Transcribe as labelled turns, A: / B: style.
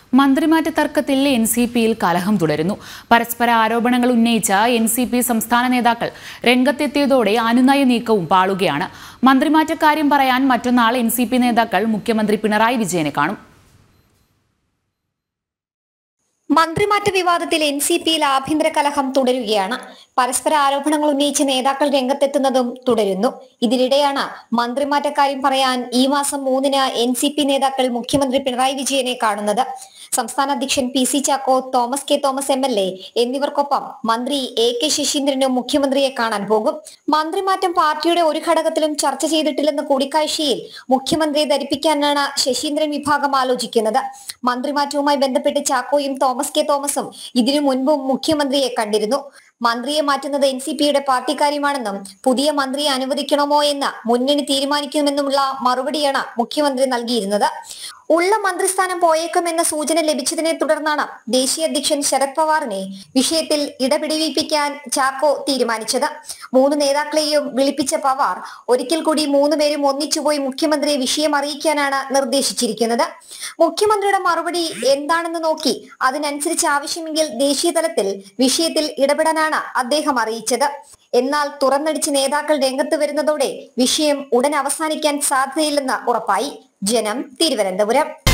A: മന്ത്രിമാറ്റ തർക്കത്തിൽ N C പിയിൽ കലഹം തുടരുന്നു പരസ്പര ആരോപണങ്ങൾ ഉന്നയിച്ച എൻ സി പി സംസ്ഥാന നേതാക്കൾ രംഗത്തെത്തിയതോടെ അനുനയ നീക്കവും പാളുകയാണ് മന്ത്രിമാറ്റ കാര്യം പറയാൻ മറ്റന്നാൾ എൻ സി പി നേതാക്കൾ മുഖ്യമന്ത്രി പിണറായി വിജയനെ കാണും
B: മന്ത്രിമാറ്റ വിവാദത്തിൽ എൻ സി പിയിൽ ആഭ്യന്തര കലഹം തുടരുകയാണ് പരസ്പര ആരോപണങ്ങൾ ഉന്നയിച്ച് നേതാക്കൾ രംഗത്തെത്തുന്നതും തുടരുന്നു ഇതിനിടെയാണ് മന്ത്രിമാറ്റക്കാര്യം പറയാൻ ഈ മാസം മൂന്നിന് എൻ സി പി നേതാക്കൾ മുഖ്യമന്ത്രി പിണറായി വിജയനെ കാണുന്നത് സംസ്ഥാന അധ്യക്ഷൻ P C Chacko Thomas K Thomas M L A എന്നിവർക്കൊപ്പം മന്ത്രി എ കെ ശശീന്ദ്രനും മുഖ്യമന്ത്രിയെ കാണാൻ പോകും മന്ത്രിമാറ്റം പാർട്ടിയുടെ ഒരു ഘടകത്തിലും ചർച്ച ചെയ്തിട്ടില്ലെന്ന കൂടിക്കാഴ്ചയിൽ മുഖ്യമന്ത്രിയെ ധരിപ്പിക്കാനാണ് ശശീന്ദ്രൻ വിഭാഗം ആലോചിക്കുന്നത് മന്ത്രിമാറ്റവുമായി ബന്ധപ്പെട്ട് ചാക്കോയും തോമസ് കെ തോമസും ഇതിനു മുൻപും മുഖ്യമന്ത്രിയെ കണ്ടിരുന്നു മന്ത്രിയെ മാറ്റുന്നത് എൻ സി പിയുടെ പാർട്ടി കാര്യമാണെന്നും പുതിയ മന്ത്രിയെ അനുവദിക്കണമോ എന്ന് മുന്നണി തീരുമാനിക്കുമെന്നുമുള്ള മറുപടിയാണ് മുഖ്യമന്ത്രി നൽകിയിരുന്നത് ഉള്ള മന്ത്രിസ്ഥാനം പോയേക്കുമെന്ന സൂചന ലഭിച്ചതിനെ തുടർന്നാണ് ദേശീയ അധ്യക്ഷൻ ശരത് പവാറിനെ വിഷയത്തിൽ ഇടപിടിവിപ്പിക്കാൻ ചാക്കോ തീരുമാനിച്ചത് മൂന്ന് നേതാക്കളെയും വിളിപ്പിച്ച പവാർ ഒരിക്കൽ കൂടി മൂന്ന് പേരും ഒന്നിച്ചുപോയി മുഖ്യമന്ത്രിയെ വിഷയം അറിയിക്കാനാണ് നിർദ്ദേശിച്ചിരിക്കുന്നത് മുഖ്യമന്ത്രിയുടെ മറുപടി എന്താണെന്ന് നോക്കി അതിനനുസരിച്ച് ആവശ്യമെങ്കിൽ ദേശീയ തലത്തിൽ വിഷയത്തിൽ ഇടപെടാനാണ് അദ്ദേഹം അറിയിച്ചത് എന്നാൽ തുറന്നടിച്ച് നേതാക്കൾ രംഗത്ത് വരുന്നതോടെ വിഷയം ഉടൻ അവസാനിക്കാൻ സാധ്യതയില്ലെന്ന് ഉറപ്പായി ജനം തിരുവനന്തപുരം